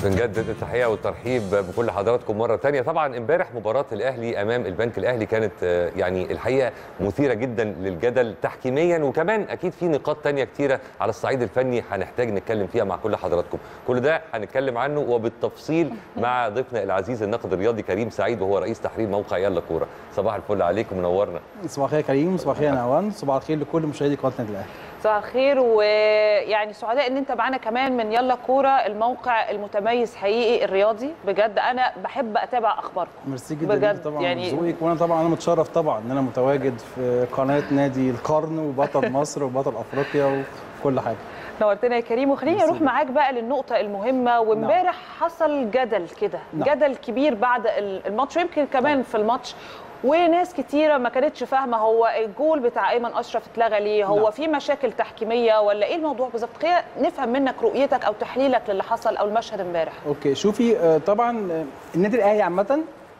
بنجدد التحيه والترحيب بكل حضراتكم مره تانية طبعا امبارح مباراه الاهلي امام البنك الاهلي كانت آه، يعني الحقيقه مثيره جدا للجدل تحكيميا وكمان اكيد في نقاط تانية كتيره على الصعيد الفني هنحتاج نتكلم فيها مع كل حضراتكم كل ده هنتكلم عنه وبالتفصيل مع ضيفنا العزيز الناقد الرياضي كريم سعيد وهو رئيس تحرير موقع يلا كوره صباح الفل عليكم منورنا صباح الخير يا كريم صباح الخير يا نوان صباح الخير لكل مشاهدي قناه النادي الاهلي صباح الخير ويعني سعداء ان انت معانا كمان من يلا كوره الموقع المتميز حقيقي الرياضي بجد انا بحب اتابع اخباركم ميرسي جدا بجد ليكي طبعا يعني- يعني ذوقك وانا طبعا انا متشرف طبعا ان انا متواجد في قناه نادي القرن وبطل مصر وبطل افريقيا وكل حاجه نورتنا يا كريم وخليني ميرسي اروح جدا. معاك بقى للنقطه المهمه وامبارح حصل جدل كده نعم. جدل كبير بعد ال- الماتش ويمكن كمان في الماتش وناس كتيرة ما كانتش فاهمة هو الجول بتاع أيمن أشرف اتلغى ليه هو نعم. في مشاكل تحكيمية ولا إيه الموضوع بالظبط خلينا نفهم منك رؤيتك أو تحليلك للي حصل أو المشهد امبارح اوكي شوفي آه، طبعا آه، النادي الاهلي عامه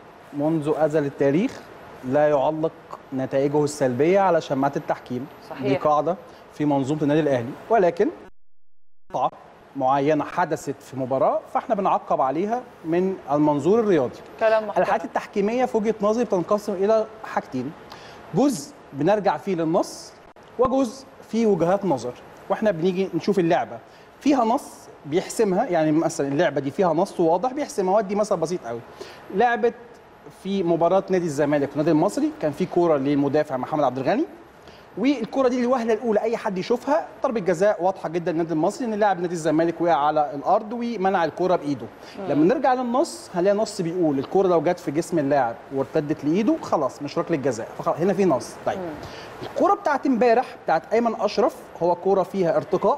منذ ازل التاريخ لا يعلق نتائجه السلبيه على شماعه التحكيم صحيح. دي قاعده في منظومه النادي الاهلي ولكن قطعه معينه حدثت في مباراه فاحنا بنعقب عليها من المنظور الرياضي كلام محترم الحالات التحكيميه في وجهه نظري بتنقسم الى حاجتين جزء بنرجع فيه للنص وجزء فيه وجهات نظر واحنا بنيجي نشوف اللعبه فيها نص بيحسمها يعني مثلا اللعبه دي فيها نص واضح بيحسمها ودي مثلا بسيط قوي لعبه في مباراه نادي الزمالك والنادي المصري كان في كوره للمدافع محمد عبد الغني والكره دي الوهله الاولى اي حد يشوفها ضربه جزاء واضحه جدا للنادي المصري ان لاعب نادي الزمالك وقع على الارض ومنع الكره بايده لما نرجع للنص هنلاقي نص بيقول الكره لو جت في جسم اللاعب وارتدت لايده خلاص مش ركله جزاء فخلاص هنا في نص طيب الكره بتاعت امبارح بتاعت ايمن اشرف هو كوره فيها ارتقاء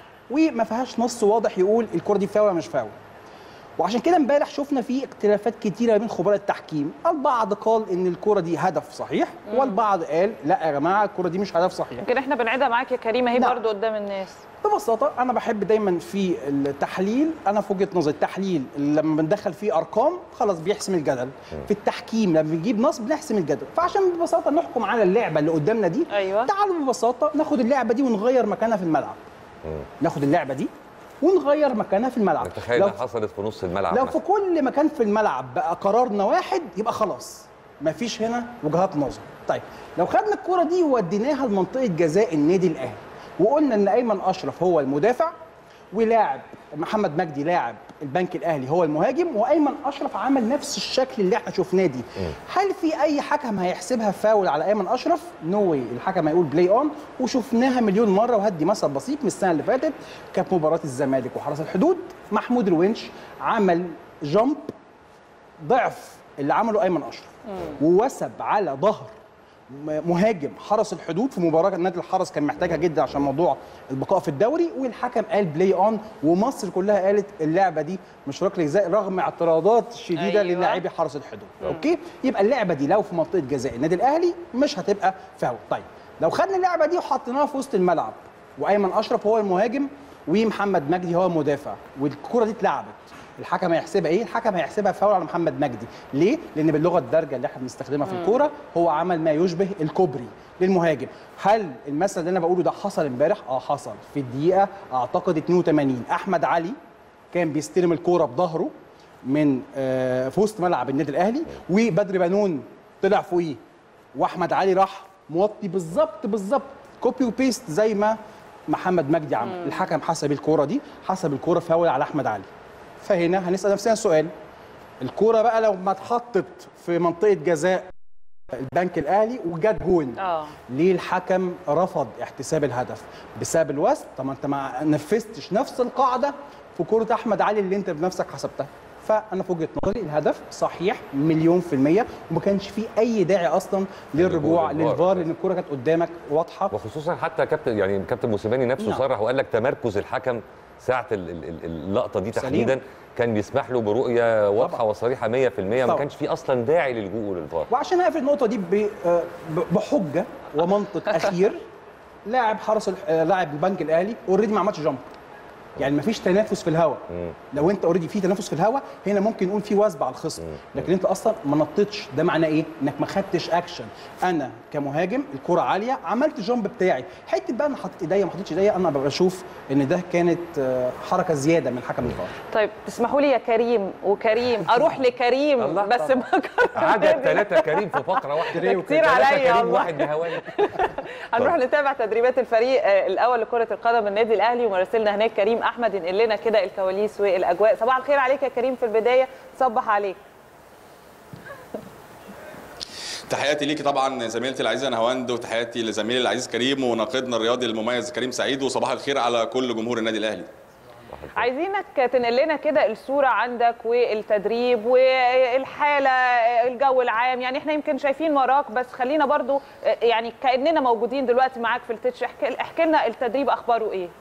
وما فيهاش نص واضح يقول الكره دي فاول ولا مش فاول وعشان كده امبارح شفنا في اختلافات كتيره بين خبراء التحكيم البعض قال ان الكره دي هدف صحيح والبعض قال لا يا جماعه الكره دي مش هدف صحيح يمكن احنا بنعيدها معاك يا كريم اهي نعم. برضو قدام الناس ببساطه انا بحب دايما في التحليل انا في وجهه نظري التحليل لما بندخل فيه ارقام خلاص بيحسم الجدل في التحكيم لما بنجيب نص بنحسم الجدل فعشان ببساطه نحكم على اللعبه اللي قدامنا دي أيوة. تعالوا ببساطه ناخد اللعبه دي ونغير مكانها في الملعب ناخد اللعبه دي ونغير مكانها في الملعب نتخيل لو انها حصلت في نص الملعب لو مثلاً. في كل مكان في الملعب بقى قرارنا واحد يبقى خلاص مفيش هنا وجهات نظر طيب لو خدنا الكرة دي ووديناها لمنطقة جزاء النادي الأهلي وقلنا إن أيمن أشرف هو المدافع ولاعب محمد مجدي لاعب البنك الأهلي هو المهاجم وأيمن أشرف عمل نفس الشكل اللي احنا شفناه دي هل في أي حكم هيحسبها فاول على أيمن أشرف؟ نو واي الحكم هيقول بلاي أون وشفناها مليون مرة وهدي مثل بسيط من السنة اللي فاتت كانت مباراة الزمالك وحرس الحدود محمود الونش عمل جامب ضعف اللي عمله ايمن اشرف ووثب على ظهر م- مهاجم حرس الحدود في مباراه نادي الحرس كان محتاجها جدا عشان موضوع البقاء في الدوري والحكم قال بلاي اون ومصر كلها قالت اللعبه دي مش ركله جزاء رغم اعتراضات شديده أيوة. أيوة. للاعبي حرس الحدود اوكي يبقى اللعبه دي لو في منطقه جزاء النادي الاهلي مش هتبقى فاول طيب لو خدنا اللعبه دي وحطيناها في وسط الملعب وايمن اشرف هو المهاجم ومحمد مجدي هو المدافع والكره دي اتلعبت الحكم هيحسبها ايه؟ الحكم هيحسبها فاول على محمد مجدي، ليه؟ لان باللغه الدارجه اللي احنا بنستخدمها في الكوره هو عمل ما يشبه الكوبري للمهاجم، هل المثل اللي انا بقوله ده حصل امبارح؟ اه حصل في الدقيقه اعتقد 82 احمد علي كان بيستلم الكوره بظهره من آه، في وسط ملعب النادي الاهلي وبدر بنون طلع فوقيه واحمد علي راح موطي بالظبط بالظبط كوبي وبيست زي ما محمد مجدي عمل الحكم حسب الكوره دي حسب الكوره فاول على احمد علي فهنا هنسال نفسنا سؤال الكوره بقى لو ما اتحطت في منطقه جزاء البنك الاهلي وجت جون اه ليه الحكم رفض احتساب الهدف بسبب الوسط طب ما انت ما نفذتش نفس القاعده في كره احمد علي اللي انت بنفسك حسبتها فانا في وجهه نظري الهدف صحيح مليون في الميه وما كانش فيه اي داعي اصلا للرجوع للفار. للفار لان الكره كانت قدامك واضحه وخصوصا حتى كابتن يعني كابتن موسيماني نفسه نعم. صرح وقال لك تمركز الحكم ساعه ال- ال- ال- اللقطه دي سليم. تحديدا كان بيسمح له برؤيه واضحه طبعا. وصريحه 100% ما طبعا. كانش في اصلا داعي للجوء للفار وعشان اقفل النقطه دي ب- آه، ب- بحجه ومنطق اخير لاعب حرس الح- آه، لاعب البنك الاهلي اوريدي ما عملش جامب يعني مفيش تنافس في الهواء لو انت اوريدي في تنافس في الهواء هنا ممكن نقول في وثب على الخصم لكن انت اصلا ما نطيتش ده معناه ايه انك ما خدتش اكشن انا كمهاجم الكره عاليه عملت الجامب بتاعي حته بقى انا حطيت ايديا ما حطيتش ايديا انا ببقى اشوف ان ده كانت آه، حركه زياده من حكم الفار طيب تسمحوا لي يا كريم وكريم اروح لكريم الله بس طبعا. ما عدد ثلاثة كريم في فقرة واحدة كتير كتير ثلاثة عليا كريم والله. واحد بهواني هنروح نتابع تدريبات الفريق آه، الاول لكره القدم النادي الاهلي ومراسلنا هناك كريم احمد ينقل لنا كده الكواليس والاجواء صباح الخير عليك يا كريم في البدايه صبح عليك تحياتي ليكي طبعا زميلتي العزيزه نهاوند وتحياتي لزميلي العزيز كريم وناقدنا الرياضي المميز كريم سعيد وصباح الخير على كل جمهور النادي الاهلي عايزينك تنقل لنا كده الصوره عندك والتدريب والحاله الجو العام يعني احنا يمكن شايفين وراك بس خلينا برضو آه، يعني كاننا موجودين دلوقتي معاك في التتش احكي احكي لنا التدريب اخباره ايه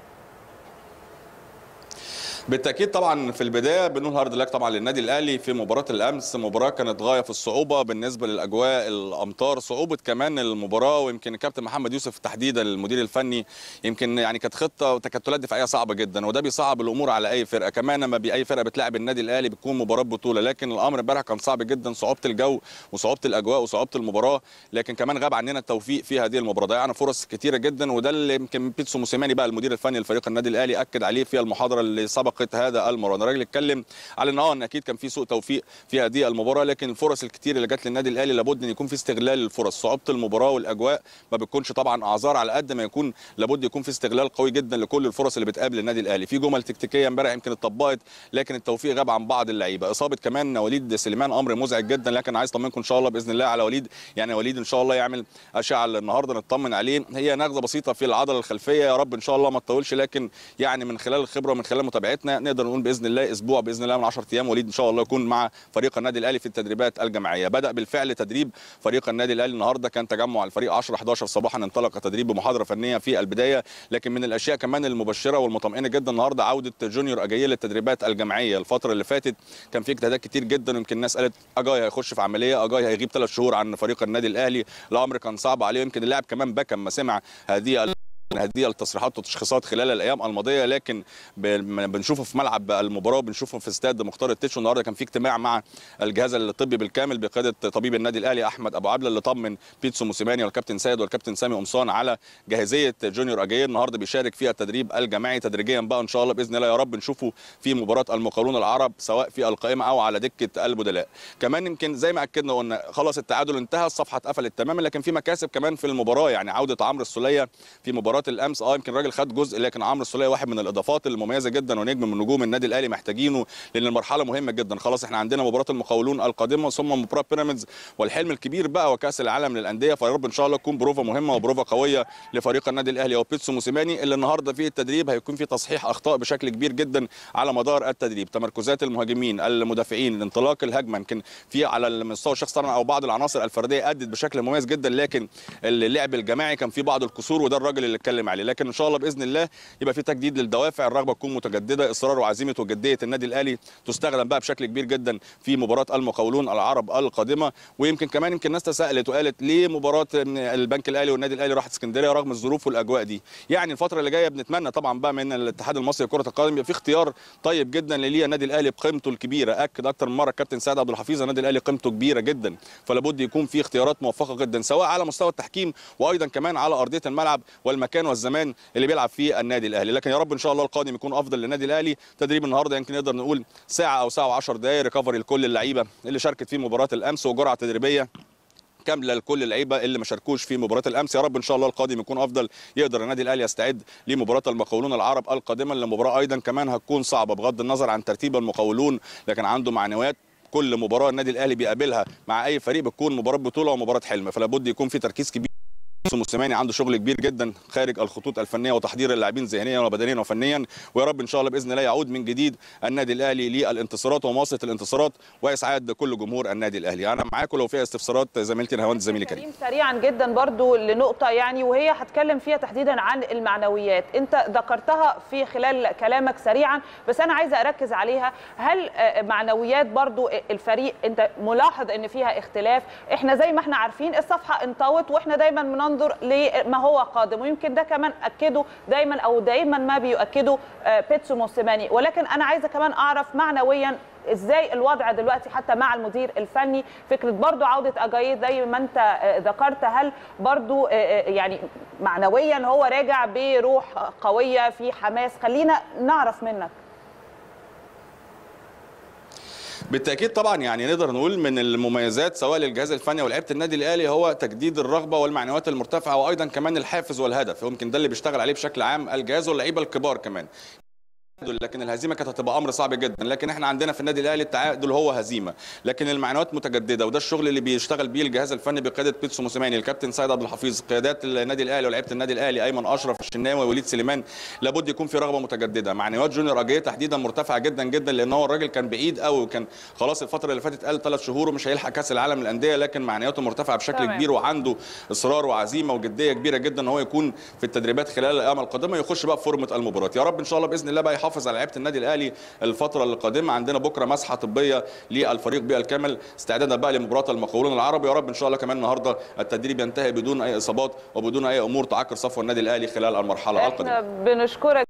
بالتاكيد طبعا في البدايه بنقول هارد لك طبعا للنادي الاهلي في مباراه الامس مباراه كانت غايه في الصعوبه بالنسبه للاجواء الامطار صعوبه كمان المباراه ويمكن الكابتن محمد يوسف تحديدا المدير الفني يمكن يعني كانت خطه وتكتلات دفاعيه صعبه جدا وده بيصعب الامور على اي فرقه كمان لما باي فرقه بتلاعب النادي الاهلي بتكون مباراه بطوله لكن الامر امبارح كان صعب جدا صعوبه الجو وصعوبه الاجواء وصعوبه المباراه لكن كمان غاب عننا التوفيق في هذه المباراه ضيعنا فرص كتيره جدا وده اللي يمكن بيتسو موسيماني بقى المدير الفني لفريق النادي الاهلي اكد عليه في المحاضره اللي سبقت هذا المباراه الراجل اتكلم على ان اه ان اكيد كان في سوء توفيق في هذه المباراه لكن الفرص الكتير اللي جت للنادي الاهلي لابد ان يكون في استغلال للفرص صعوبه المباراه والاجواء ما بتكونش طبعا اعذار على قد ما يكون لابد يكون في استغلال قوي جدا لكل الفرص اللي بتقابل النادي الاهلي في جمل تكتيكيه امبارح يمكن اتطبقت لكن التوفيق غاب عن بعض اللعيبه اصابه كمان وليد سليمان امر مزعج جدا لكن عايز اطمنكم ان شاء الله باذن الله على وليد يعني وليد ان شاء الله يعمل اشعه النهارده نطمن عليه هي نغزه بسيطه في العضله الخلفيه يا رب ان شاء الله ما تطولش لكن يعني من خلال الخبره ومن خلال متابعتنا نقدر نقول باذن الله اسبوع باذن الله من 10 ايام وليد ان شاء الله يكون مع فريق النادي الاهلي في التدريبات الجماعيه بدا بالفعل تدريب فريق النادي الاهلي النهارده كان تجمع الفريق 10 11 صباحا انطلق تدريب بمحاضره فنيه في البدايه لكن من الاشياء كمان المبشره والمطمئنه جدا النهارده عوده جونيور اجاييه للتدريبات الجماعيه الفتره اللي فاتت كان في اجتهادات كتير جدا يمكن الناس قالت اجاي هيخش في عمليه اجاي هيغيب ثلاث شهور عن فريق النادي الاهلي الامر كان صعب عليه يمكن اللاعب كمان بكى لما سمع هذه هذه التصريحات والتشخيصات خلال الايام الماضيه لكن ب- بنشوفه في ملعب المباراه وبنشوفه في استاد مختار التتش النهارده كان في اجتماع مع الجهاز الطبي بالكامل بقياده طبيب النادي الاهلي احمد ابو عبله اللي طمن بيتسو موسيماني والكابتن سيد والكابتن سامي قمصان على جاهزيه جونيور اجاي النهارده بيشارك في التدريب الجماعي تدريجيا بقى ان شاء الله باذن الله يا رب نشوفه في مباراه المقاولون العرب سواء في القائمه او على دكه البدلاء كمان يمكن زي ما اكدنا قلنا خلاص التعادل انتهى الصفحه اتقفلت تماما لكن في مكاسب كمان في المباراه يعني عوده عمرو السوليه في مباراه الامس اه يمكن الراجل خد جزء لكن عمرو السوليه واحد من الاضافات المميزه جدا ونجم من نجوم النادي الاهلي محتاجينه لان المرحله مهمه جدا خلاص احنا عندنا مباراه المقاولون القادمه ثم مباراه بيراميدز والحلم الكبير بقى وكاس العالم للانديه فيا رب ان شاء الله تكون بروفا مهمه وبروفا قويه لفريق النادي الاهلي او بيتسو موسيماني اللي النهارده في التدريب هيكون في تصحيح اخطاء بشكل كبير جدا على مدار التدريب تمركزات المهاجمين المدافعين الانطلاق الهجمه يمكن في على المستوى الشخصي طبعا او بعض العناصر الفرديه ادت بشكل مميز جدا لكن اللعب الجماعي كان في بعض الكسور وده الراجل اللي اتكلم عليه لكن ان شاء الله باذن الله يبقى في تجديد للدوافع الرغبه تكون متجدده اصرار وعزيمه وجديه النادي الاهلي تستخدم بقى بشكل كبير جدا في مباراه المقاولون العرب القادمه ويمكن كمان يمكن الناس تساءلت وقالت ليه مباراه البنك الاهلي والنادي الاهلي راحت اسكندريه رغم الظروف والاجواء دي يعني الفتره اللي جايه بنتمنى طبعا بقى من الاتحاد المصري لكره القدم يبقى في اختيار طيب جدا لليه النادي الاهلي بقيمته الكبيره اكد اكتر من مره الكابتن سعد عبد الحفيظ النادي الاهلي قيمته كبيره جدا فلا بد يكون في اختيارات موفقه جدا سواء على مستوى التحكيم وايضا كمان على ارضيه الملعب والمكان والزمان اللي بيلعب فيه النادي الاهلي لكن يا رب ان شاء الله القادم يكون افضل للنادي الاهلي تدريب النهارده يمكن نقدر نقول ساعه او ساعه و10 دقائق ريكفري لكل اللعيبه اللي شاركت في مباراه الامس وجرعه تدريبيه كامله لكل اللعيبه اللي ما شاركوش في مباراه الامس يا رب ان شاء الله القادم يكون افضل يقدر النادي الاهلي يستعد لمباراه المقاولون العرب القادمه اللي مباراه ايضا كمان هتكون صعبه بغض النظر عن ترتيب المقاولون لكن عنده معنويات كل مباراه النادي الاهلي بيقابلها مع اي فريق بتكون مباراه بطوله ومباراه حلم فلا بد يكون في تركيز كبير موسيماني عنده شغل كبير جدا خارج الخطوط الفنيه وتحضير اللاعبين ذهنيا وبدنيا وفنيا ويا رب ان شاء الله باذن الله يعود من جديد النادي الاهلي للانتصارات ومواصله الانتصارات واسعاد كل جمهور النادي الاهلي انا معاكم لو فيها استفسارات زميلتي نهاوند زميلي كريم كريم سريعا جدا برضو لنقطه يعني وهي هتكلم فيها تحديدا عن المعنويات انت ذكرتها في خلال كلامك سريعا بس انا عايزه اركز عليها هل آه، معنويات برضو الفريق انت ملاحظ ان فيها اختلاف احنا زي ما احنا عارفين الصفحه انطوت واحنا دايما بننظر ننظر لما هو قادم ويمكن ده كمان اكده دايما او دايما ما بيؤكده آه، بيتسو موسيماني ولكن انا عايزه كمان اعرف معنويا ازاي الوضع دلوقتي حتى مع المدير الفني فكره برضو عوده اجاي زي ما انت آه، ذكرت هل برضو آه، آه، يعني معنويا هو راجع بروح قويه في حماس خلينا نعرف منك بالتاكيد طبعا يعني نقدر نقول من المميزات سواء للجهاز الفني ولعيبه النادي الاهلي هو تجديد الرغبه والمعنويات المرتفعه وايضا كمان الحافز والهدف يمكن ده اللي بيشتغل عليه بشكل عام الجهاز واللعيبه الكبار كمان لكن الهزيمه كانت هتبقى امر صعب جدا لكن احنا عندنا في النادي الاهلي التعادل هو هزيمه لكن المعنويات متجدده وده الشغل اللي بيشتغل بيه الجهاز الفني بقياده بيتسو موسيماني الكابتن سيد عبد الحفيظ قيادات النادي الاهلي ولاعيبه النادي الاهلي ايمن اشرف الشناوي وليد سليمان لابد يكون في رغبه متجدده معنويات جونيور اجيه تحديدا مرتفعه جدا جدا لان هو الراجل كان بعيد قوي وكان خلاص الفتره اللي فاتت قال ثلاث شهور ومش هيلحق كاس العالم للانديه لكن معنوياته مرتفعه بشكل تمام. كبير وعنده اصرار وعزيمه وجديه كبيره جدا ان هو يكون في التدريبات خلال الايام القادمه يخش بقى في فورمه المباراه يا رب ان شاء الله باذن الله بقى يحافظ على لعيبه النادي الاهلي الفتره القادمه عندنا بكره مسحه طبيه للفريق بالكامل استعدادا بقى لمباراه المقاولون العرب يا رب ان شاء الله كمان النهارده التدريب ينتهي بدون اي اصابات وبدون اي امور تعكر صفو النادي الاهلي خلال المرحله القادمه احنا بنشكرك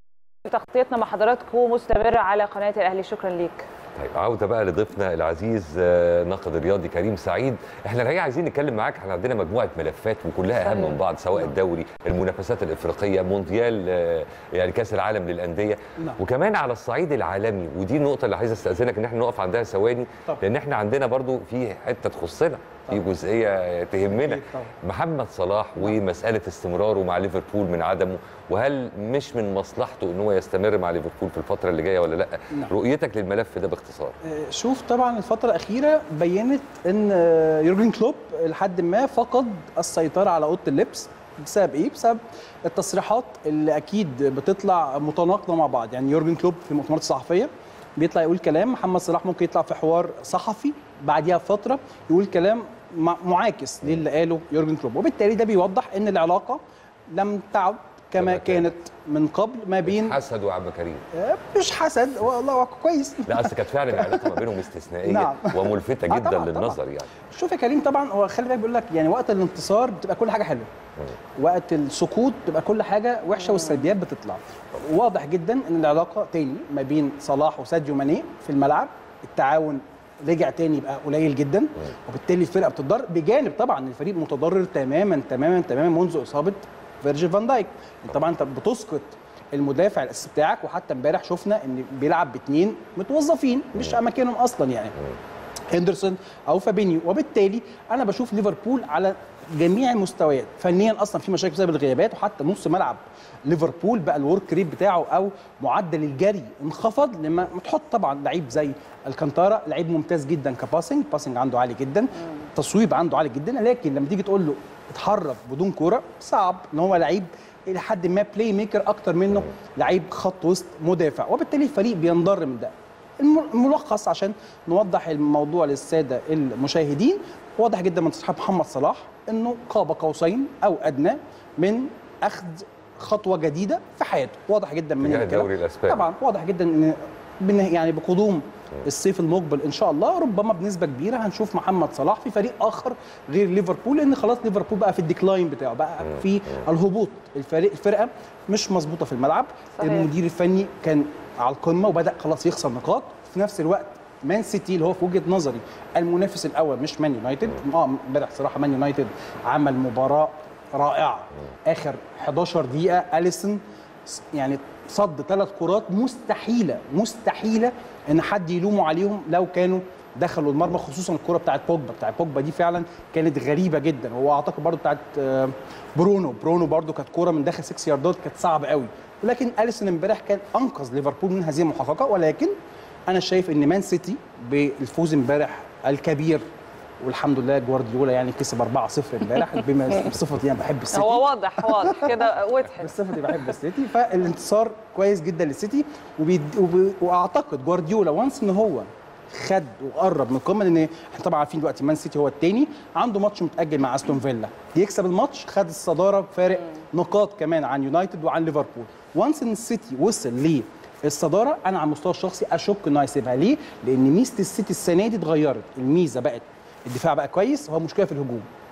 تغطيتنا مع حضراتكم مستمره على قناه الاهلي شكرا ليك طيب عوده بقى لضيفنا العزيز آه، ناقد الرياضي كريم سعيد احنا الحقيقه عايزين نتكلم معاك احنا عندنا مجموعه ملفات وكلها اهم صحيح. من بعض سواء الدوري المنافسات الافريقيه مونديال آه، يعني كاس العالم للانديه نعم. وكمان على الصعيد العالمي ودي النقطه اللي عايز استاذنك ان احنا نقف عندها ثواني طبعا. لان احنا عندنا برضو في حته تخصنا في طبعا. جزئيه تهمنا أكيد طبعا. محمد صلاح ومساله استمراره مع ليفربول من عدمه وهل مش من مصلحته ان هو يستمر مع ليفربول في الفتره اللي جايه ولا لا نعم. رؤيتك للملف ده باختصار آه، شوف طبعا الفترة الأخيرة بينت إن آه، يورجن كلوب لحد ما فقد السيطرة على أوضة اللبس بسبب إيه؟ بسبب التصريحات اللي أكيد بتطلع متناقضة مع بعض، يعني يورجن كلوب في المؤتمرات الصحفية بيطلع يقول كلام محمد صلاح ممكن يطلع في حوار صحفي بعديها بفترة يقول كلام مع- معاكس للي قاله يورجن كلوب، وبالتالي ده بيوضح إن العلاقة لم تعد كما كما كانت. كانت من قبل ما بين حسد وعم كريم آه، مش حسد والله هو كويس لا اصل كانت فعلا العلاقه ما بينهم استثنائيه نعم. وملفته آه جدا طبعاً، للنظر يعني شوف يا كريم طبعا هو خلي بالك بيقول لك يعني وقت الانتصار بتبقى كل حاجه حلوه وقت السقوط بتبقى كل حاجه وحشه والسلبيات بتطلع واضح جدا ان العلاقه تاني ما بين صلاح وساديو ماني في الملعب التعاون رجع تاني يبقى قليل جدا وبالتالي الفرقه بتتضرر بجانب طبعا الفريق متضرر تماما تماما تماما منذ اصابه فيرجيل فان دايك طبعا انت بتسقط المدافع الاساسي بتاعك وحتى امبارح شفنا ان بيلعب باثنين متوظفين مش اماكنهم اصلا يعني هندرسون او فابينيو وبالتالي انا بشوف ليفربول على جميع المستويات فنيا اصلا في مشاكل بسبب الغيابات وحتى نص ملعب ليفربول بقى الورك ريت بتاعه او معدل الجري انخفض لما تحط طبعا لعيب زي الكانتارا لعيب ممتاز جدا كباسنج باسنج عنده عالي جدا تصويب عنده عالي جدا لكن لما تيجي تقول له اتحرك بدون كوره صعب ان هو لعيب الى حد ما بلاي ميكر اكتر منه لعيب خط وسط مدافع وبالتالي الفريق بينضر من ده الم- الملخص عشان نوضح الموضوع للساده المشاهدين واضح جدا من تصريحات محمد صلاح انه قاب قوسين او ادنى من اخذ خطوه جديده في حياته واضح جدا من تجاه الكلام. الدوري الأسباني. طبعا واضح جدا ان بن- يعني بقدوم الصيف المقبل ان شاء الله ربما بنسبه كبيره هنشوف محمد صلاح في فريق اخر غير ليفربول لان خلاص ليفربول بقى في الديكلاين بتاعه بقى في الهبوط الفريق الفرقه مش مظبوطه في الملعب صحيح. المدير الفني كان على القمه وبدا خلاص يخسر نقاط في نفس الوقت مان سيتي اللي هو في وجهه نظري المنافس الاول مش مان يونايتد اه امبارح صراحه مان يونايتد عمل مباراه رائعه اخر 11 دقيقه اليسون يعني صد ثلاث كرات مستحيله مستحيله ان حد يلوموا عليهم لو كانوا دخلوا المرمى خصوصا الكره بتاعت بوجبا بتاعت بوجبا دي فعلا كانت غريبه جدا واعتقد برضو بتاعت آه، برونو برونو برضو كانت كره من داخل 6 ياردات كانت صعبه قوي ولكن اليسون امبارح كان انقذ ليفربول من هذه المحققه ولكن انا شايف ان مان سيتي بالفوز امبارح الكبير والحمد لله جوارديولا يعني كسب 4-0 امبارح بما بصفتي انا بحب السيتي هو واضح واضح كده وضحت بصفتي بحب السيتي فالانتصار كويس جدا للسيتي وبيد... وب... واعتقد جوارديولا وانس ان هو خد وقرب من القمه لان احنا طبعا عارفين دلوقتي مان سيتي هو الثاني عنده ماتش متاجل مع استون فيلا يكسب الماتش خد الصداره بفارق نقاط كمان عن يونايتد وعن ليفربول وانس ان السيتي وصل للصداره انا على المستوى الشخصي اشك انه هيسيبها ليه؟ لان ميزه السيتي السنه دي اتغيرت الميزه بقت الدفاع بقى كويس هو مشكله في الهجوم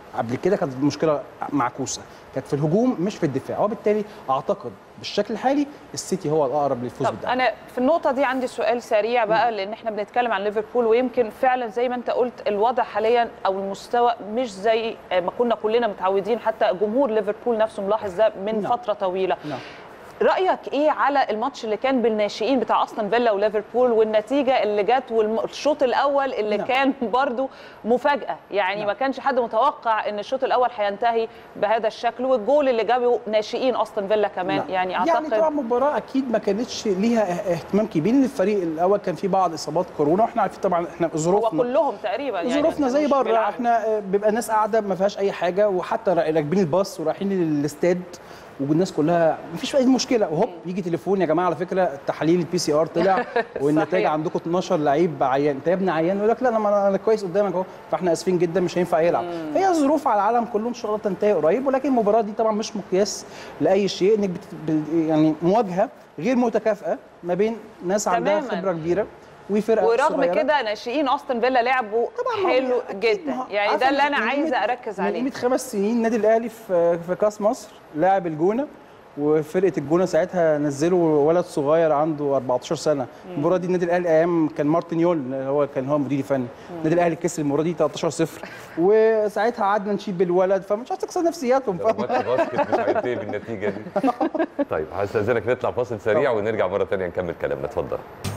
قبل كده كانت المشكله معكوسه كانت في الهجوم مش في الدفاع وبالتالي اعتقد بالشكل الحالي السيتي هو الاقرب للفوز طب بالدوري انا في النقطه دي عندي سؤال سريع بقى لان احنا بنتكلم عن ليفربول ويمكن فعلا زي ما انت قلت الوضع حاليا او المستوى مش زي ما كنا كلنا متعودين حتى جمهور ليفربول نفسه ملاحظ ده من نعم. فتره طويله نعم. رايك ايه على الماتش اللي كان بالناشئين بتاع استون فيلا وليفربول والنتيجه اللي جت والشوط الاول اللي نعم. كان برضو مفاجاه يعني نعم. ما كانش حد متوقع ان الشوط الاول هينتهي بهذا الشكل والجول اللي جابه ناشئين استون فيلا كمان نعم. يعني يعني اعتقد طبعا مباراه اكيد ما كانتش ليها اه- اهتمام كبير لان الفريق الاول كان فيه بعض اصابات كورونا واحنا عارفين طبعا احنا هو ظروفنا كلهم تقريبا يعني ظروفنا ما زي كانوش بره بيلعبوا. احنا آه، بيبقى ناس قاعده ما فيهاش اي حاجه وحتى را- راكبين الباص ورايحين الاستاد والناس كلها مفيش اي مشكله وهوب يجي تليفون يا جماعه على فكره تحليل البي سي ار طلع والنتائج صحيح. عندكم 12 لعيب عيان انت يا ابني عيان يقول لك لا انا ما انا كويس قدامك اهو فاحنا اسفين جدا مش هينفع يلعب هي ظروف على العالم كله ان شاء الله تنتهي قريب ولكن المباراه دي طبعا مش مقياس لاي شيء انك بت... ب- يعني مواجهه غير متكافئه ما بين ناس عندها تماماً. خبره كبيره وفرقه ورغم صغيرة. كده ناشئين استون فيلا لعبوا طبعا حلو أكيد جدا ما هو يعني عارفة ده اللي انا من عايزه قيمة- اركز من عليه قيمه خمس سنين النادي الاهلي في في كاس مصر لاعب الجونه وفرقه الجونه ساعتها نزلوا ولد صغير عنده 14 سنه المباراه دي النادي الاهلي ايام كان مارتن يول هو كان هو مدير فني النادي الاهلي كسب المباراه دي 13 0 وساعتها قعدنا نشيد بالولد فمش عايز تكسر نفسياتهم لو ماتش باسكت مش هينتهي بالنتيجه دي طيب هستاذنك نطلع فاصل سريع ونرجع مره ثانيه نكمل كلامنا اتفضل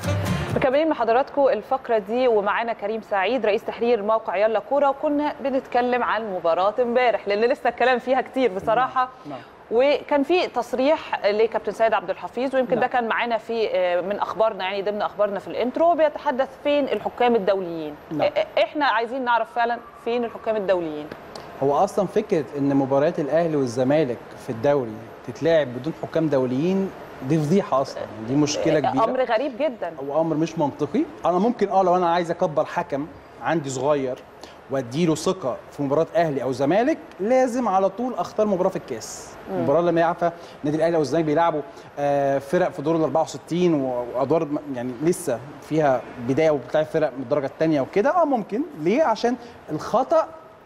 مكملين مع حضراتكم الفقره دي ومعانا كريم سعيد رئيس تحرير موقع يلا كوره وكنا بنتكلم عن مباراه امبارح لان لسه الكلام فيها كتير بصراحه نعم. وكان في تصريح لكابتن سيد عبد الحفيظ ويمكن ده نعم. كان معانا في آه، من اخبارنا يعني ضمن اخبارنا في الانترو بيتحدث فين الحكام الدوليين نعم. آه، احنا عايزين نعرف فعلا فين الحكام الدوليين هو اصلا فكره ان مباريات الاهلي والزمالك في الدوري تتلعب بدون حكام دوليين دي فضيحه اصلا دي مشكله كبيره امر غريب جدا هو امر مش منطقي انا ممكن اه لو انا عايز اكبر حكم عندي صغير واديله ثقه في مباراه اهلي او زمالك لازم على طول اختار مباراه في الكاس المباراه لما يلعب فيها النادي الاهلي او الزمالك بيلعبوا آه، فرق في دور ال 64 و- وادوار م- يعني لسه فيها بدايه وبتلعب فرق من الدرجه الثانيه وكده اه ممكن ليه عشان الخطا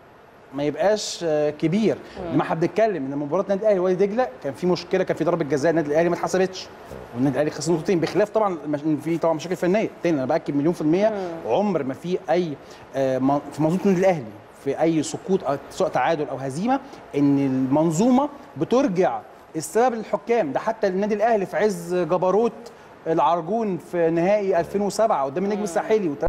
ما يبقاش آه، كبير لما احنا بنتكلم ان مباراه النادي الاهلي ووادي دجله كان في مشكله كان في ضربه جزاء النادي الاهلي ما اتحسبتش والنادي الاهلي خسر نقطتين بخلاف طبعا المش- إن في طبعا مشاكل فنيه تاني انا باكد مليون في الميه عمر ما في اي آه، م- في منظومه النادي الاهلي في اي سقوط او سواء تعادل او هزيمه ان المنظومه بترجع السبب للحكام ده حتى النادي الاهلي في عز جبروت العرجون في نهائي 2007 قدام النجم الساحلي وت-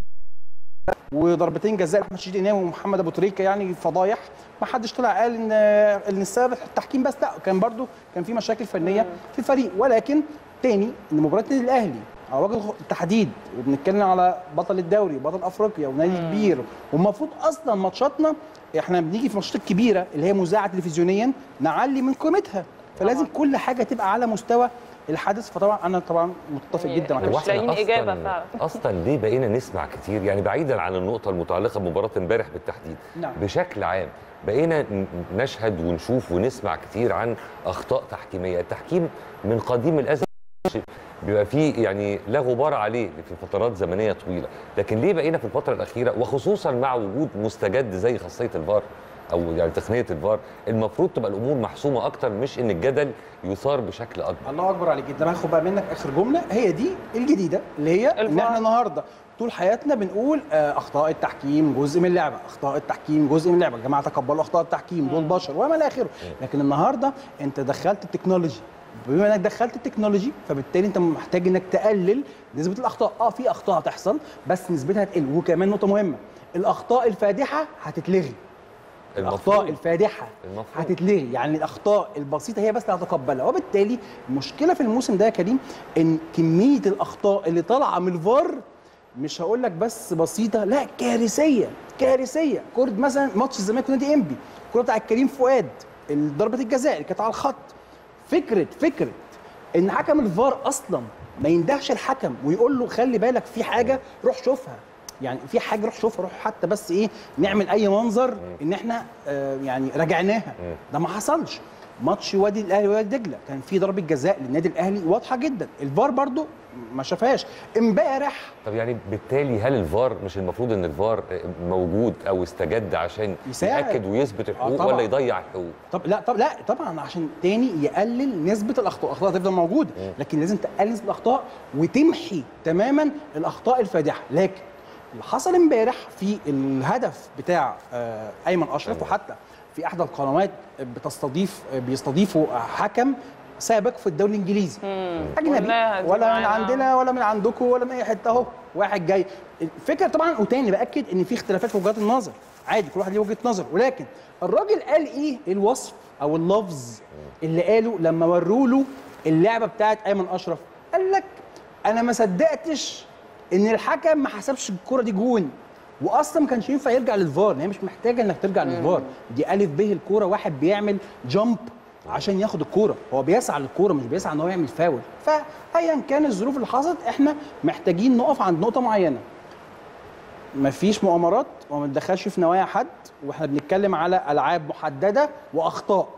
وضربتين جزاء احمد شديد امام ومحمد ابو تريكه يعني فضايح ما حدش طلع قال ان ان السبب التحكيم بس لا كان برضو كان في مشاكل فنيه في الفريق ولكن تاني ان مباراه النادي الاهلي على وجه التحديد وبنتكلم على بطل الدوري وبطل افريقيا ونادي كبير والمفروض اصلا ماتشاتنا احنا بنيجي في الماتشات الكبيره اللي هي مذاعه تلفزيونيا نعلي من قيمتها فلازم طبعاً. كل حاجه تبقى على مستوى الحدث فطبعا انا طبعا متفق جدا مع مش كابتن إحنا لاقيين أصلاً- إجابة فعلا. اصلا ليه بقينا نسمع كتير يعني بعيدا عن النقطه المتعلقه بمباراه امبارح بالتحديد نعم. بشكل عام بقينا ن- نشهد ونشوف ونسمع كتير عن اخطاء تحكيميه التحكيم من قديم الازل بيبقى فيه يعني لا غبار عليه في فترات زمنيه طويله لكن ليه بقينا في الفتره الاخيره وخصوصا مع وجود مستجد زي خاصيه الفار او يعني تقنيه الفار المفروض تبقى الامور محسومه اكتر مش ان الجدل يثار بشكل اكبر الله اكبر عليك جدا هاخد بقى منك اخر جمله هي دي الجديده اللي هي ان الفار. احنا النهارده طول حياتنا بنقول آه، اخطاء التحكيم جزء من اللعبه اخطاء التحكيم جزء من اللعبه يا جماعه تقبلوا اخطاء التحكيم دول بشر وما الى اخره لكن النهارده انت دخلت التكنولوجي بما انك دخلت التكنولوجي فبالتالي انت محتاج انك تقلل نسبه الاخطاء اه في اخطاء هتحصل بس نسبتها هتقل وكمان نقطه مهمه الاخطاء الفادحه هتتلغي الاخطاء المفروض. الفادحه المفروض. هتتلغي يعني الاخطاء البسيطه هي بس اللي هتقبلها وبالتالي المشكله في الموسم ده يا كريم ان كميه الاخطاء اللي طالعه من الفار مش هقول لك بس بسيطه لا كارثيه كارثيه كره مثلا ماتش الزمالك ونادي انبي الكره بتاع كريم فؤاد ضربه الجزاء اللي كانت على الخط فكره فكره ان حكم الفار اصلا ما يندهش الحكم ويقول له خلي بالك في حاجه روح شوفها يعني في حاجه روح شوفها روح حتى بس ايه نعمل اي منظر ان احنا آه يعني راجعناها ده ما حصلش ماتش وادي الاهلي ووادي دجله كان في ضربه جزاء للنادي الاهلي واضحه جدا الفار برضو ما شافهاش امبارح طب يعني بالتالي هل الفار مش المفروض ان الفار موجود او استجد عشان يساعد. ياكد ويثبت الحقوق طبعاً. ولا يضيع الحقوق طب لا طب لا طبعا عشان تاني يقلل نسبه الاخطاء الاخطاء تفضل موجوده لكن لازم تقلل نسبه الاخطاء وتمحي تماما الاخطاء الفادحه لكن اللي حصل امبارح في الهدف بتاع آه، ايمن اشرف وحتى في احدى القنوات بتستضيف بيستضيفوا حكم سابق في الدوري الانجليزي اجنبي قلناها دي ولا من معانا. عندنا ولا من عندكم ولا من اي حته اهو واحد جاي الفكره طبعا وتاني باكد ان في اختلافات في وجهات النظر عادي كل واحد ليه وجهه نظر ولكن الراجل قال ايه الوصف او اللفظ اللي قاله لما وروا له اللعبه بتاعت ايمن اشرف قال لك انا ما صدقتش ان الحكم ما حسبش الكره دي جون واصلا ما كانش ينفع يرجع للفار إن هي مش محتاجه انك ترجع للفار دي الف ب الكوره واحد بيعمل جامب عشان ياخد الكوره هو بيسعى للكوره مش بيسعى ان هو يعمل فاول فايا كان الظروف اللي حصلت احنا محتاجين نقف عند نقطه معينه مفيش مؤامرات وما بندخلش في نوايا حد واحنا بنتكلم على العاب محدده واخطاء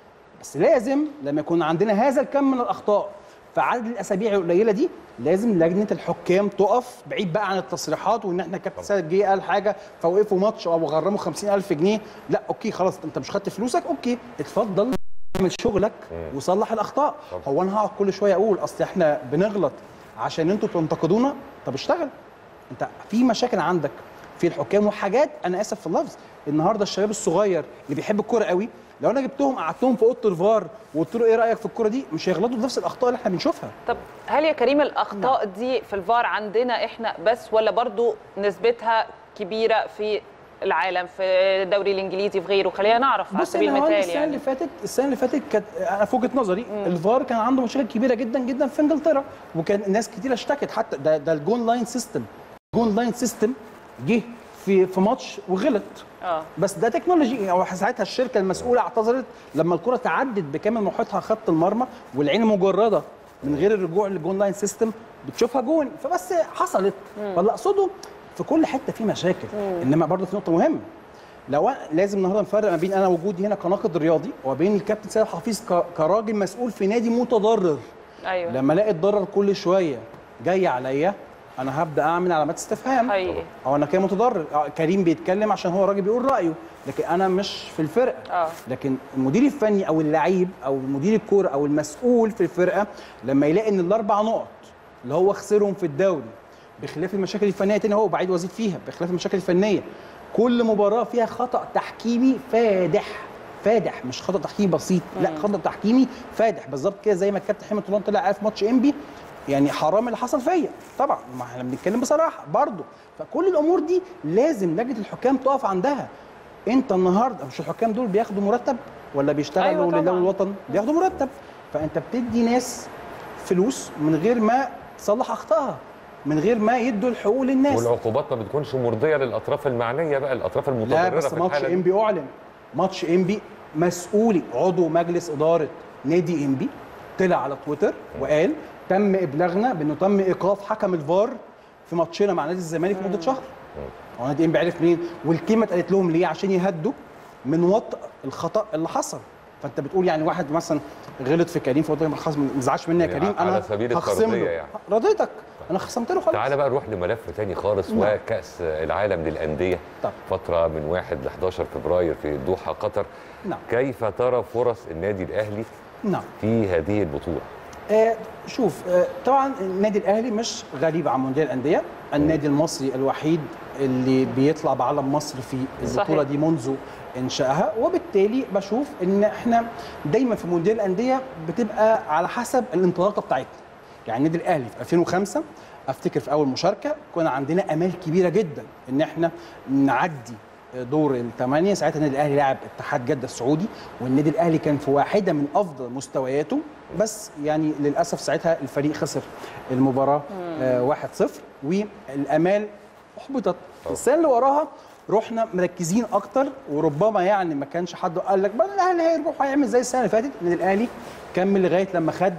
بس لازم لما يكون عندنا هذا الكم من الاخطاء في عدد الاسابيع القليله دي لازم لجنه الحكام تقف بعيد بقى عن التصريحات وان احنا كابتن سيد جه قال حاجه فوقفوا ماتش او غرموا 50000 جنيه لا اوكي خلاص انت مش خدت فلوسك اوكي اتفضل اعمل شغلك وصلح الاخطاء هو انا هقعد كل شويه اقول اصل احنا بنغلط عشان انتوا بتنتقدونا طب اشتغل انت في مشاكل عندك في الحكام وحاجات انا اسف في اللفظ النهارده الشباب الصغير اللي بيحب الكوره قوي لو انا جبتهم قعدتهم في اوضه الفار وقلت له ايه رايك في الكوره دي مش هيغلطوا في نفس الاخطاء اللي احنا بنشوفها طب هل يا كريم الاخطاء دي في الفار عندنا احنا بس ولا برضو نسبتها كبيره في العالم في الدوري الانجليزي في غيره خلينا نعرف على بص سبيل انا هو المثال السنه يعني اللي فاتت السنه اللي فاتت كانت انا في وجهه نظري الفار كان عنده مشاكل كبيره جدا جدا في انجلترا وكان ناس كتير اشتكت حتى ده ده الجون لاين سيستم الجون لاين سيستم جه في في ماتش وغلط اه بس ده تكنولوجي او ساعتها الشركه المسؤوله اعتذرت لما الكره تعدت بكامل محيطها خط المرمى والعين مجرده من غير الرجوع للجون لاين سيستم بتشوفها جون فبس حصلت فاللي اقصده في كل حته في مشاكل انما برضه في نقطه مهمه لو أنا لازم النهارده نفرق ما بين انا وجودي هنا كناقد رياضي وبين الكابتن سيد حفيظ ك- كراجل مسؤول في نادي متضرر ايوه لما الاقي الضرر كل شويه جاي عليا انا هبدا اعمل علامات استفهام حقيقي او انا كده متضرر آه، كريم بيتكلم عشان هو راجل بيقول رايه لكن انا مش في الفرقه اه لكن المدير الفني او اللعيب او مدير الكوره او المسؤول في الفرقه لما يلاقي ان الاربع نقط اللي هو خسرهم في الدوري بخلاف المشاكل الفنيه تاني هو بعيد وازيد فيها بخلاف المشاكل الفنيه كل مباراه فيها خطا تحكيمي فادح فادح مش خطا تحكيمي بسيط لا خطا تحكيمي فادح بالظبط كده زي ما الكابتن حمد طولان طلع قال في ماتش انبي يعني حرام اللي حصل فيا طبعا ما احنا بنتكلم بصراحه برضه فكل الامور دي لازم لجنه الحكام تقف عندها انت النهارده مش الحكام دول بياخدوا مرتب ولا بيشتغلوا أيوة أيوة طبعاً. لله الوطن بياخدوا مرتب فانت بتدي ناس فلوس من غير ما تصلح اخطائها من غير ما يدوا الحقوق للناس والعقوبات ما بتكونش مرضيه للاطراف المعنيه بقى الاطراف لا المتضرره بس في ماتش الحاله دي. انبي اعلن ماتش انبي مسؤولي عضو مجلس اداره نادي انبي طلع على تويتر وقال تم ابلاغنا بانه تم ايقاف حكم الفار في ماتشنا مع نادي الزمالك لمده شهر هو نادي انبي عرف منين والكلمه اتقالت لهم ليه عشان يهدوا من وطء الخطا اللي حصل فانت بتقول يعني واحد مثلا غلط في كريم فقلت له خلاص ما تزعلش مني يا يعني كريم على انا سبيل هخصم الترضية له يعني. رضيتك انا خصمت له خلاص تعالى بقى نروح لملف تاني خالص نعم. وكأس العالم للأندية طب. فترة من 1 ل 11 فبراير في الدوحة قطر نعم كيف ترى فرص النادي الأهلي نعم في هذه البطولة؟ آه شوف آه طبعا النادي الاهلي مش غريب عن مونديال الانديه النادي المصري الوحيد اللي بيطلع بعلم مصر في البطوله صحيح. دي منذ انشائها وبالتالي بشوف ان احنا دايما في مونديال الانديه بتبقى على حسب الانطلاقه بتاعتنا يعني النادي الاهلي في 2005 افتكر في اول مشاركه كنا عندنا امال كبيره جدا ان احنا نعدي دور الثمانيه ساعتها النادي الاهلي لعب اتحاد جده السعودي والنادي الاهلي كان في واحده من افضل مستوياته بس يعني للاسف ساعتها الفريق خسر المباراه آه 1-0 والامال احبطت السنه اللي وراها رحنا مركزين اكتر وربما يعني ما كانش حد قال لك بقى الاهلي هيروح هيعمل زي السنه اللي فاتت النادي الاهلي كمل لغايه لما خد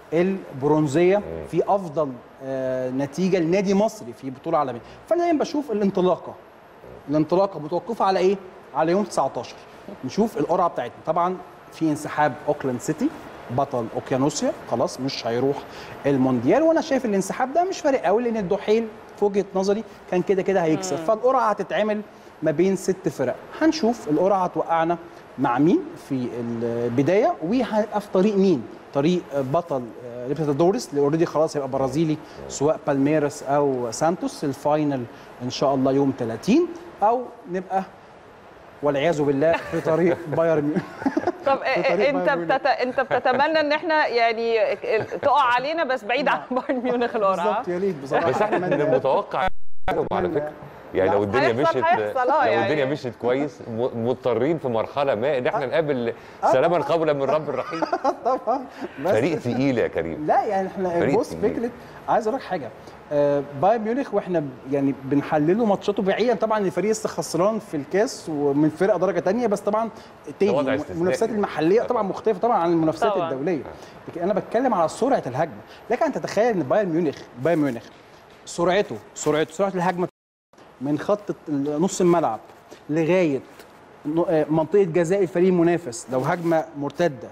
البرونزيه في افضل آه نتيجه لنادي مصري في بطوله عالميه فانا دايما بشوف الانطلاقه الانطلاقه متوقفه على ايه؟ على يوم 19 نشوف القرعه بتاعتنا طبعا في انسحاب اوكلاند سيتي بطل اوكيانوسيا خلاص مش هيروح المونديال وانا شايف الانسحاب ده مش فارق قوي لان الدحيل في وجهه نظري كان كده كده هيكسب فالقرعه هتتعمل ما بين ست فرق هنشوف القرعه هتوقعنا مع مين في البدايه وهيبقى في طريق مين طريق بطل ليبرتادوريس اللي اوريدي خلاص هيبقى برازيلي سواء بالميراس او سانتوس الفاينل ان شاء الله يوم 30 او نبقى والعياذ بالله في طريق بايرن ميونخ طب في طريق انت بايرن بتت... انت بتتمنى ان احنا يعني تقع علينا بس بعيد عن بايرن ميونخ القرعه بالظبط يا ريت بصراحه بس احنا من المتوقع على فكره يعني لو الدنيا هيحصل- مشيت هيحصل، آه، لو يعني. الدنيا مشيت كويس م- مضطرين في مرحله ما ان احنا نقابل سلاما قولا من رب الرحيم طبعا بس فريق تقيل يا كريم لا يعني احنا فريق بص تقيل. فكره عايز اقول لك حاجه آه، بايرن ميونخ واحنا ب- يعني بنحلله ماتشاته بعيدا طبعا الفريق لسه خسران في الكاس ومن فرقه درجه تانية بس طبعا تاني وضع الم- استثنائي. المنافسات المحليه طبعا مختلفه طبعا عن المنافسات طبعاً. الدوليه لكن انا بتكلم على سرعه الهجمه لك ان تتخيل ان بايرن ميونخ بايرن ميونخ سرعته سرعته سرعه الهجمه من خط ال- نص الملعب لغايه ن- آه، منطقه جزاء الفريق المنافس لو هجمه مرتده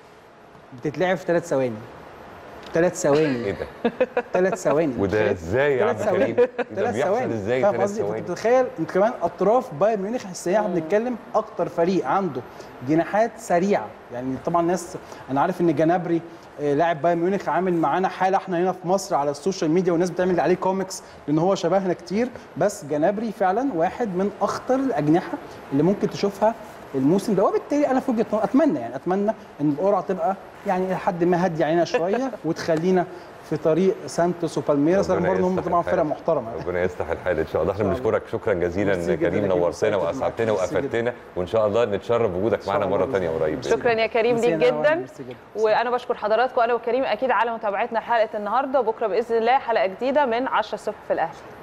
بتتلعب في ثلاث ثواني ثلاث ثواني ايه ده ثلاث ثواني وده شايف؟ ازاي يا عم ثلاث ثواني كريم ده ثلاث بيحصل ثواني ازاي فاهم ثلاث قصدي ثواني انت تتخيل انت كمان اطراف بايرن ميونخ السريعه احنا بنتكلم اكتر فريق عنده جناحات سريعه يعني طبعا ناس انا عارف ان جنابري آه، لاعب بايرن ميونخ عامل معانا حاله احنا هنا في مصر على السوشيال ميديا والناس بتعمل عليه كوميكس لان هو شبهنا كتير بس جنابري فعلا واحد من اخطر الاجنحه اللي ممكن تشوفها الموسم ده وبالتالي انا في وجهه نظري اتمنى يعني اتمنى ان القرعه تبقى يعني الى حد ما هاديه علينا شويه وتخلينا في طريق سانتوس وبالميراس رغم ربنا برضه هم يصلح طبعا الحال. فرق محترمه ربنا يصلح الحال ان شاء الله احنا إن شاء الله. بنشكرك شكرا جزيلا ميرسي جداً كريم يا كريم. نورتنا مبسوط واسعدتنا معاك. ميرسي وافدتنا وان شاء الله نتشرف بوجودك معنا شاء مره الله ثانيه بإذن قريب الله. شكرا يا كريم ميرسي ليك يا نوال، جدا ميرسي جدا. وانا بشكر حضراتكم انا وكريم اكيد على متابعتنا حلقه النهارده وبكره باذن الله حلقه جديده من 10 الصبح في الاهلي